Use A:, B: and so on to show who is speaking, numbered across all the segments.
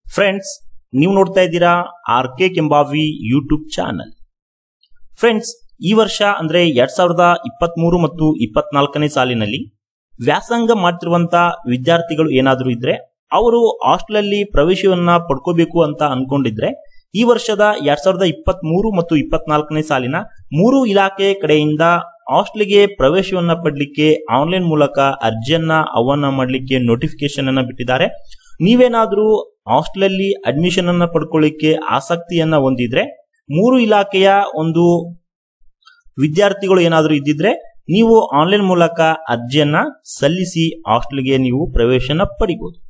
A: friends ನೀವು ನೋಡ್ತಾ ಇದ್ದೀರಾ R K Kembhavi YouTube channel friends ಈ ವರ್ಷ ಅಂದ್ರೆ ಎರಡ್ ಸಾವಿರದ ಇಪ್ಪತ್ಮೂರು ಮತ್ತು ಇಪ್ಪತ್ನಾಲ್ಕನೇ ಸಾಲಿನಲ್ಲಿ ವ್ಯಾಸಂಗ ಮಾಡ್ತಿರುವಂತ ವಿದ್ಯಾರ್ಥಿಗಳು ಏನಾದರೂ ಇದ್ರೆ ಅವರು ಹಾಸ್ಟೆಲಲ್ಲಿ ಪ್ರವೇಶವನ್ನ ಪಡ್ಕೋಬೇಕು ಅಂತ ಅನ್ಕೊಂಡಿದ್ರೆ ಈ ವರ್ಷದ ಎರಡ್ ಸಾವಿರದ ಇಪ್ಪತ್ತ್ ಮೂರು ಮತ್ತು ಇಪ್ಪತ್ನಾಲ್ಕನೇ ಸಾಲಿನ ಮೂರು ಇಲಾಖೆ ಕಡೆಯಿಂದ ಹಾಸ್ಟೆಲ್ಗೆ ಪ್ರವೇಶವನ್ನ ಪಡ್ಲಿಕ್ಕೆ ಆನ್ಲೈನ್ ಮೂಲಕ ಅರ್ಜಿಯನ್ನ ಆಹ್ವಾನ ಮಾಡಲಿಕ್ಕೆ ನೋಟಿಫಿಕೇಶನ್ ಅನ್ನ ಬಿಟ್ಟಿದ್ದಾರೆ ನೀವೇನಾದ್ರೂ ಹಾಸ್ಟೆಲಲ್ಲಿ ಅಡ್ಮಿಷನ್ ಅನ್ನ ಪಡ್ಕೊಳ್ಳಿಕ್ಕೆ ಆಸಕ್ತಿಯನ್ನ ಹೊಂದಿದ್ರೆ ಮೂರು ಇಲಾಖೆಯ ಒಂದು ವಿದ್ಯಾರ್ಥಿಗಳು ಏನಾದರೂ ಇದ್ದಿದ್ರೆ ನೀವು ಆನ್ಲೈನ್ ಮೂಲಕ ಅರ್ಜಿಯನ್ನ ಸಲ್ಲಿಸಿ ಹಾಸ್ಟೆಲ್ಗೆ ನೀವು ಪ್ರವೇಶನ ಪಡಿಬಹುದು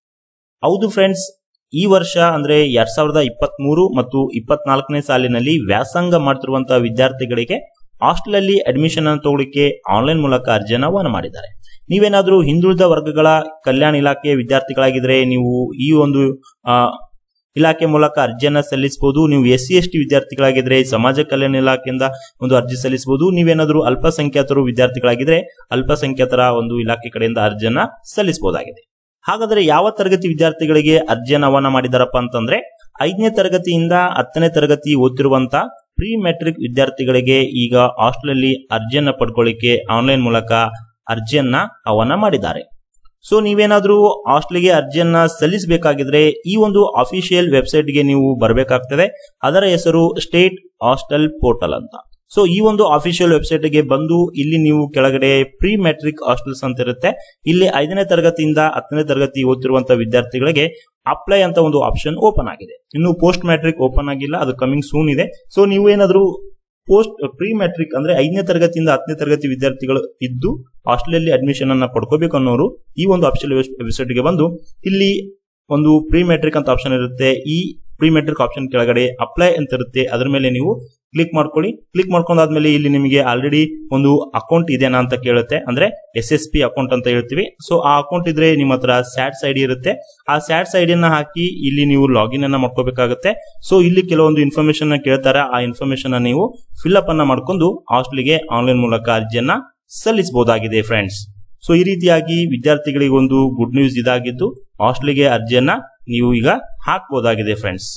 A: ಹೌದು ಫ್ರೆಂಡ್ಸ್ ಈ ವರ್ಷ ಅಂದ್ರೆ ಎರಡ್ ಸಾವಿರದ ಇಪ್ಪತ್ತ್ ಮೂರು ಮತ್ತು ಇಪ್ಪತ್ನಾಲ್ಕನೇ ಸಾಲಿನಲ್ಲಿ ವ್ಯಾಸಂಗ ಮಾಡ್ತಿರುವಂತಹ ವಿದ್ಯಾರ್ಥಿಗಳಿಗೆ ಹಾಸ್ಟೆಲ್ ಅಲ್ಲಿ ಅಡ್ಮಿಷನ್ ಅನ್ನು ತಗೊಳ್ಳಿಕ್ಕೆ ಆನ್ಲೈನ್ ಮೂಲಕ ಅರ್ಜಿಯನ್ನ ಆಹ್ವಾನ ಮಾಡಿದ್ದಾರೆ ನೀವೇನಾದ್ರೂ ಹಿಂದುಳಿದ ವರ್ಗಗಳ ಕಲ್ಯಾಣ ಇಲಾಖೆಯ ವಿದ್ಯಾರ್ಥಿಗಳಾಗಿದ್ರೆ ನೀವು ಈ ಒಂದು ಆ, ಇಲಾಖೆ ಮೂಲಕ ಅರ್ಜಿಯನ್ನ ಸಲ್ಲಿಸಬಹುದು ನೀವು ಎಸ್ ಸಿ ಎಸ್ ಟಿ ವಿದ್ಯಾರ್ಥಿಗಳಾಗಿದ್ರೆ ಸಮಾಜ ಕಲ್ಯಾಣ ಇಲಾಖೆಯಿಂದ ಒಂದು ಅರ್ಜಿ ಸಲ್ಲಿಸಬಹುದು ನೀವೇನಾದ್ರೂ ಅಲ್ಪಸಂಖ್ಯಾತರು ವಿದ್ಯಾರ್ಥಿಗಳಾಗಿದ್ರೆ ಅಲ್ಪಸಂಖ್ಯಾತರ ಒಂದು ಇಲಾಖೆ ಕಡೆಯಿಂದ ಅರ್ಜಿಯನ್ನ ಸಲ್ಲಿಸಬಹುದಾಗಿದೆ ಹಾಗಾದ್ರೆ ಯಾವ ತರಗತಿ ವಿದ್ಯಾರ್ಥಿಗಳಿಗೆ ಅರ್ಜಿಯನ್ನ ಆಹ್ವಾನ ಮಾಡಿದಾರಪ್ಪ ಅಂತಂದ್ರೆ ಐದನೇ ತರಗತಿಯಿಂದ ಹತ್ತನೇ ತರಗತಿ ಓದ್ತಿರುವಂತ ಪ್ರೀ ಮೆಟ್ರಿಕ್ ವಿದ್ಯಾರ್ಥಿಗಳಿಗೆ ಈಗ ಹಾಸ್ಟೆಲ್ ಅಲ್ಲಿ ಅರ್ಜಿಯನ್ನ ಪಡ್ಕೊಳ್ಳಿಕ್ಕೆ ಆನ್ಲೈನ್ ಮೂಲಕ ಅರ್ಜಿಯನ್ನ ಆಹ್ವಾನ ಮಾಡಿದ್ದಾರೆ ಸೊ ನೀವೇನಾದ್ರೂ ಹಾಸ್ಟೆಲ್ಗೆ ಅರ್ಜಿಯನ್ನ ಸಲ್ಲಿಸಬೇಕಾಗಿದ್ರೆ ಈ ಒಂದು ಅಫಿಷಿಯಲ್ ವೆಬ್ಸೈಟ್ಗೆ ನೀವು ಬರಬೇಕಾಗ್ತದೆ ಅದರ ಹೆಸರು ಸ್ಟೇಟ್ ಹಾಸ್ಟೆಲ್ ಪೋರ್ಟಲ್ ಅಂತ ಸೊ ಈ ಒಂದು ಅಫಿಷಿಯಲ್ ವೆಬ್ಸೈಟ್ಗೆ ಬಂದು ಇಲ್ಲಿ ನೀವು ಕೆಳಗಡೆ ಪ್ರೀ ಮೆಟ್ರಿಕ್ ಹಾಸ್ಟೆಲ್ಸ್ ಅಂತ ಇರುತ್ತೆ ಇಲ್ಲಿ ಐದನೇ ತರಗತಿಯಿಂದ ಹತ್ತನೇ ತರಗತಿ ಓದ್ತಿರುವಂತಹ ವಿದ್ಯಾರ್ಥಿಗಳಿಗೆ ಅಪ್ಲೈ ಅಂತ ಒಂದು ಆಪ್ಷನ್ ಓಪನ್ ಆಗಿದೆ ಇನ್ನು ಪೋಸ್ಟ್ ಮ್ಯಾಟ್ರಿಕ್ ಓಪನ್ ಆಗಿಲ್ಲ ಅದು ಕಮಿಂಗ್ ಸೂನ್ ಇದೆ ಸೊ ನೀವು ಏನಾದ್ರೂ ಪೋಸ್ಟ್ ಪ್ರೀ ಮ್ಯಾಟ್ರಿಕ್ ಅಂದ್ರೆ ಐದನೇ ತರಗತಿಯಿಂದ ಹತ್ತನೇ ತರಗತಿ ವಿದ್ಯಾರ್ಥಿಗಳು ಇದ್ದು ಹಾಸ್ಟೆಲಲ್ಲಿ ಅಡ್ಮಿಷನ್ ಅನ್ನ ಪಡ್ಕೋಬೇಕು ಅನ್ನೋರು ಈ ಒಂದು ಅಫಿಷಿಯಲ್ ವೆಬ್ಸೈಟ್ಗೆ ಬಂದು ಇಲ್ಲಿ ಒಂದು ಪ್ರೀ ಮೆಟ್ರಿಕ್ ಅಂತ ಆಪ್ಷನ್ ಇರುತ್ತೆ ಈ ಪ್ರೀ ಮೆಟ್ರಿಕ್ ಆಪ್ಷನ್ ಕೆಳಗಡೆ ಅಪ್ಲೈ ಅಂತ ಇರುತ್ತೆ ಅದ್ರ ಮೇಲೆ ನೀವು ಕ್ಲಿಕ್ ಮಾಡ್ಕೊಳ್ಳಿ ಕ್ಲಿಕ್ ಮಾಡ್ಕೊಂಡಾದ್ಮೇಲೆ ಇಲ್ಲಿ ನಿಮಗೆ ಆಲ್ರೆಡಿ ಒಂದು ಅಕೌಂಟ್ ಇದೆನಾ ಅಂತ ಕೇಳುತ್ತೆ ಅಂದ್ರೆ ಎಸ್ ಎಸ್ ಪಿ ಅಕೌಂಟ್ ಅಂತ ಹೇಳ್ತೀವಿ ಸೊ ಆ ಅಕೌಂಟ್ ಇದ್ರೆ ನಿಮ್ಮ ಹತ್ರ ಸ್ಯಾಟ್ಸ್ ಐಡಿ ಇರುತ್ತೆ ಆ ಸ್ಯಾಟ್ಸ್ ಐಡಿಯನ್ನ ಹಾಕಿ ಇಲ್ಲಿ ನೀವು ಲಾಗಿನ್ ಅನ್ನ ಮಾಡ್ಕೋಬೇಕಾಗುತ್ತೆ ಸೊ ಇಲ್ಲಿ ಕೆಲವೊಂದು ಇನ್ಫಾರ್ಮೇಶನ್ ಕೇಳ್ತಾರೆ ಆ ಇನ್ಫಾರ್ಮೇಶನ್ ನೀವು ಫಿಲ್ಅಪ್ ಅನ್ನ ಮಾಡ್ಕೊಂಡು ಹಾಸ್ಟೆಲ್ಗೆ ಆನ್ಲೈನ್ ಮೂಲಕ ಅರ್ಜಿಯನ್ನ ಸಲ್ಲಿಸಬಹುದಾಗಿದೆ ಫ್ರೆಂಡ್ಸ್ ಸೊ ಈ ರೀತಿಯಾಗಿ ವಿದ್ಯಾರ್ಥಿಗಳಿಗೆ ಒಂದು ಗುಡ್ ನ್ಯೂಸ್ ಇದಾಗಿದ್ದು ಹಾಸ್ಟೆಲ್ಗೆ ಅರ್ಜಿಯನ್ನ ನೀವು ಈಗ ಹಾಕಬಹುದಾಗಿದೆ ಫ್ರೆಂಡ್ಸ್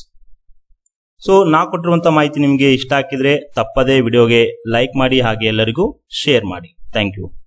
A: ಸೊ ನಾ ಕೊಟ್ಟಿರುವಂತ ಮಾಹಿತಿ ನಿಮಗೆ ಇಷ್ಟ ಹಾಕಿದ್ರೆ ತಪ್ಪದೇ ವಿಡಿಯೋಗೆ ಲೈಕ್ ಮಾಡಿ ಹಾಗೆ ಎಲ್ಲರಿಗೂ ಶೇರ್ ಮಾಡಿ ಥ್ಯಾಂಕ್ ಯು